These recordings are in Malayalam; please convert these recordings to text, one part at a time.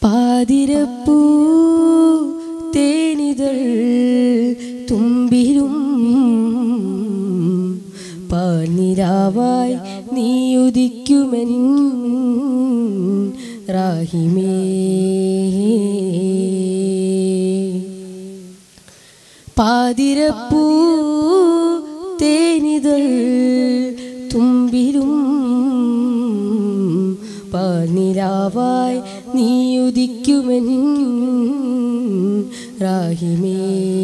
പാതിരപ്പൂ തേനിതൾ തുമ്പിരും പാനിരാവായി നീ ഉദിക്കുമെൻ റാഹിമേ പാതിരപ്പൂ തേനിതൾ തുമ്പിരും പാനിരാവായി നീ ഉദിക്കുമെൻ റാഹിമേ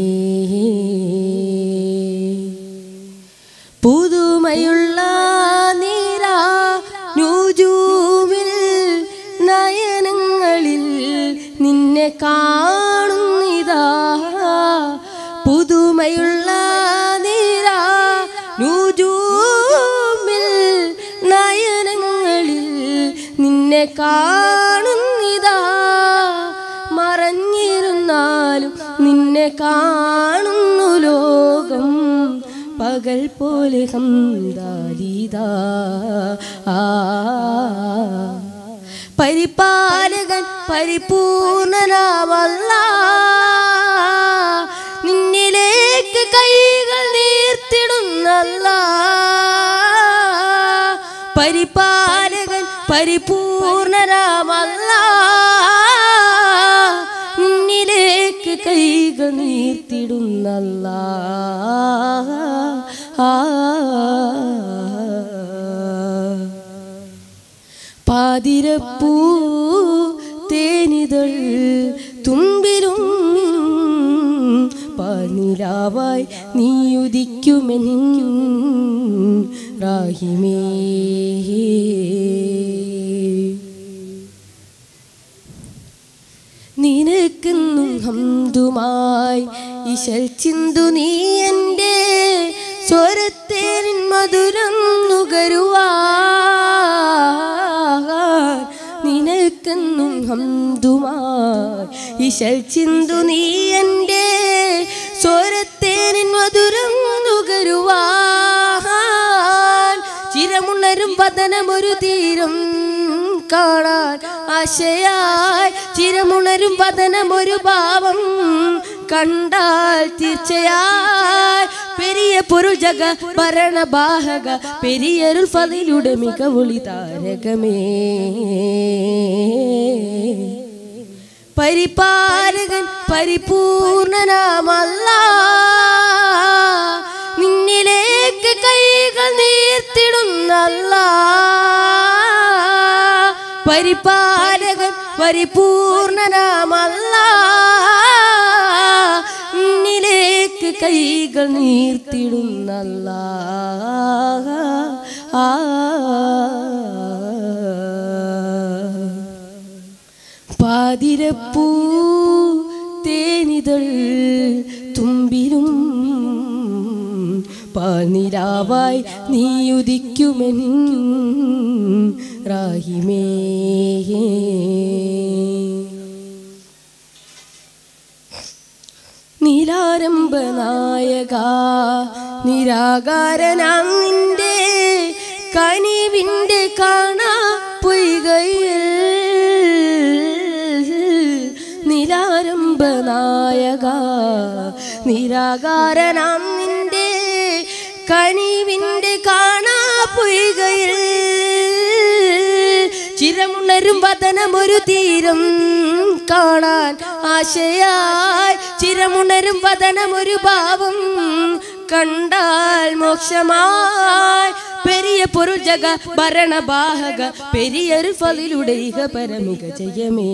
പുതുമയുള്ള നീരാ ന്യൂജൂമിൽ നയനങ്ങളിൽ നിന്നെ കാണുന്നിതാ പുതുമയുള്ള നീരാ ന്യൂജൂമിൽ നയനങ്ങളിൽ നിന്നെ കാണുന്നിതാ മറഞ്ഞിരുന്നാലും നിന്നെ കാണുന്നു ലോകം പകൽ പോലെ ഹംദാലിതാ ആ പരിപാലകൻ പരിപൂർണനാമല്ല നിന്നിലേക്ക് കൈകൾ നീർത്തിടുന്നല്ല പരിപാലകൻ പരിപൂർണനാമല്ല നിന്നിലേക്ക് കൈകൾ നീർത്തിടുന്നല്ല ആ പാതിരപ്പൂ തേനിതൾ തുമ്പിലും പാനിലാവായി നീ ഉദിക്കുമെൻ റാഹിമേ നിനക്കെന്നും ഹംദുമായി ഇശൽ ചിന്തു നീ എൻ്റെ സ്വരത്തേരിൻ മധുരം നുകരുവാൻ നിനക്കെന്നും ഹംദുമായി ഇശൽ ചിന്തു നീ എൻ്റെ സ്വരത്തേരിൻ മധുരം നുകരുവാൻ ചിരമുണരും വദനമൊരു തീരം കാണാൻ ആശയായി ചിരമുണരും വദനമൊരു ഭാവം കണ്ടാൽ തീർച്ചയായി പെരിയ പൊരുൾ ജഗ ഭരണബാഹക പെരിയരുൾ ഫതിലുടെ മികവുളി താരകമേ പരിപാലകൻ പരിപൂർണനാമല്ല നിന്നിലേക്ക് കൈകൾ നീർത്തിടുന്നല്ല പരിപാലകൻ പരിപൂർണനാമല്ല നിന്നിലേക്ക് കൈകൾ നീർത്തിടുന്നല്ല ആ പാതിരപ്പൂ തേനിതൾ തുമ്പിരും പാനിരാവായി നീ ഉദിക്കുമെൻ റാഹിമേ നിരാരംഭ നായക നിരാകാരനാം നിന്റെ കനിവിൻ്റെ കാണാ പൊയ്കയിൽ നിരാരംഭ നായക നിരാകാരനാം നിന്റെ കനിവിൻ്റെ കാണാ പൊയ്കയിൽ ചിരമുണരും വദനമൊരു തീരം കാണാൻ ആശയായി ചിരമുണരും വദനമൊരു ഭാവം കണ്ടാൽ മോക്ഷമായി പെരിയ പൊരുൾ ജഗ ഭരണബാഹക പെരിയൊരു ഫലിലുടെ ഇഹ പരമിക ജയമേ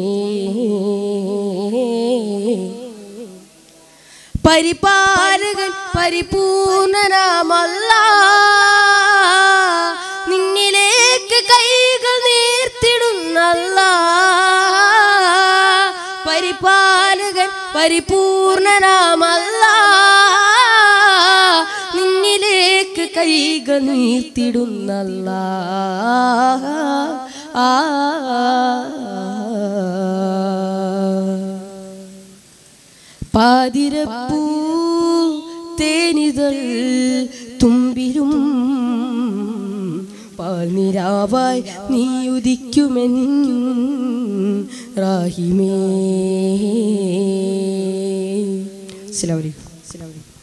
പരിപാലകൻ പരിപൂർണനാമല്ല നിന്നിലേക്ക് കൈകൾ നീർത്തിടുന്നല്ല പരിപാലകൻ പരിപൂർണനാമല്ല നിന്നിലേക്ക് കൈകൾ നീർത്തിടുന്നല്ല ആ പാതിരപ്പൂ തേനിതൾ തുമ്പിരും പാൽനിരാവായി നീ ഉദിക്കുമെൻ റാഹിമേ അസ്സലാമു അലൈക്കും അസ്സലാമു അലൈക്കും